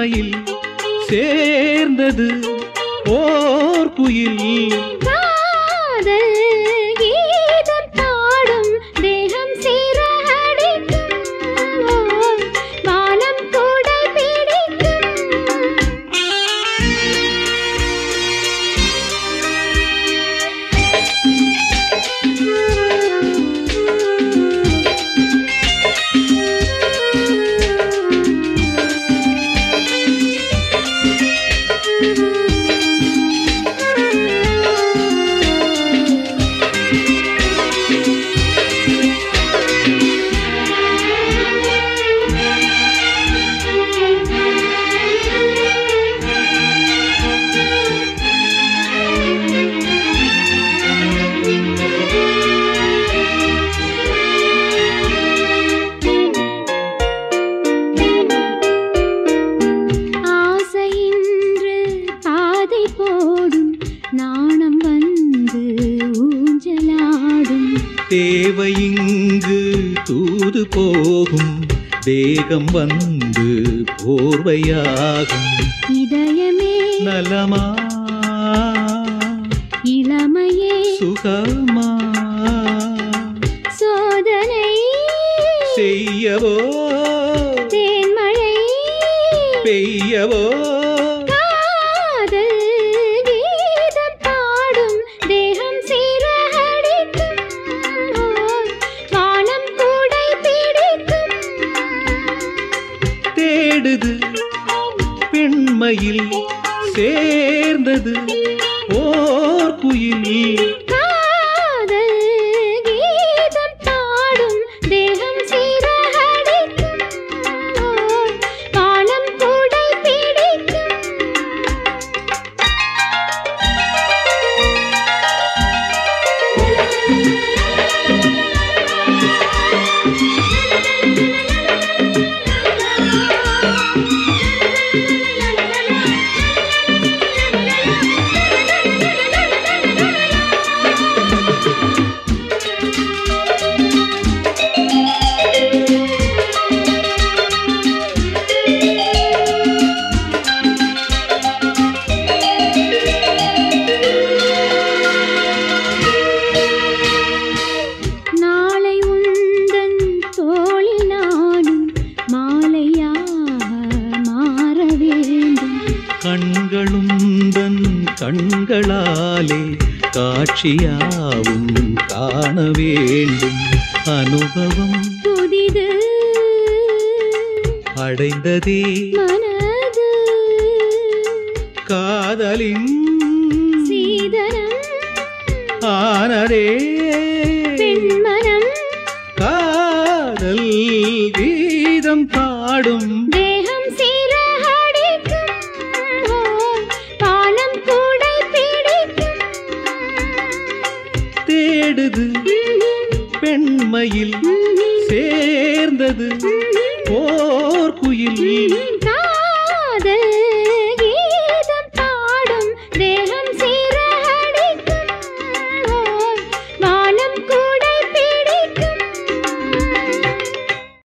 பெண்மையில் சேர்ந்தது ஓர் குயில் காதல் கீதம் பாடும் தேகம் சீரடிக்கும் வானம் கூடை ஆசையின்று பாதை போடும் நாணம் வந்து ஊஞ்சலாடும் தேவை இங்கு தூது போகும் தேகம் வந்து போர்வையாகும் இதயமே நலமா இளமையே சுகமா சோதனை செய்யவோ தேன்மழை பெய்யவோ காதல் கீதம் பாடும் தேகம் சீரடிக்கும் வானம் கூடை பிடிக்கும் தேடுது பெண்மையில் சேர்ந்தது ஓர் குயில் காதல் கீதம் பாடும் தேகம் சீரடிக்கும் வானம் கூடை பிடிக்கும் நாளை உந்தன் தோளில் நானும் மாலையாக மாற வேண்டும் கண்களும் தன் கண்களாலே காட்சியாவும் காண வேண்டும் அனுபவம் புதிது அடைந்ததே மனது காதலின் சீதனம் ஆனதே பெண்மனம் காதல் கீதம் பாடும் தேகம் சீரடிக்கும் பானம் கூடை பிடிக்கும் தேடுது பெண்மையில் சேர்ந்தது ஓர் குயில்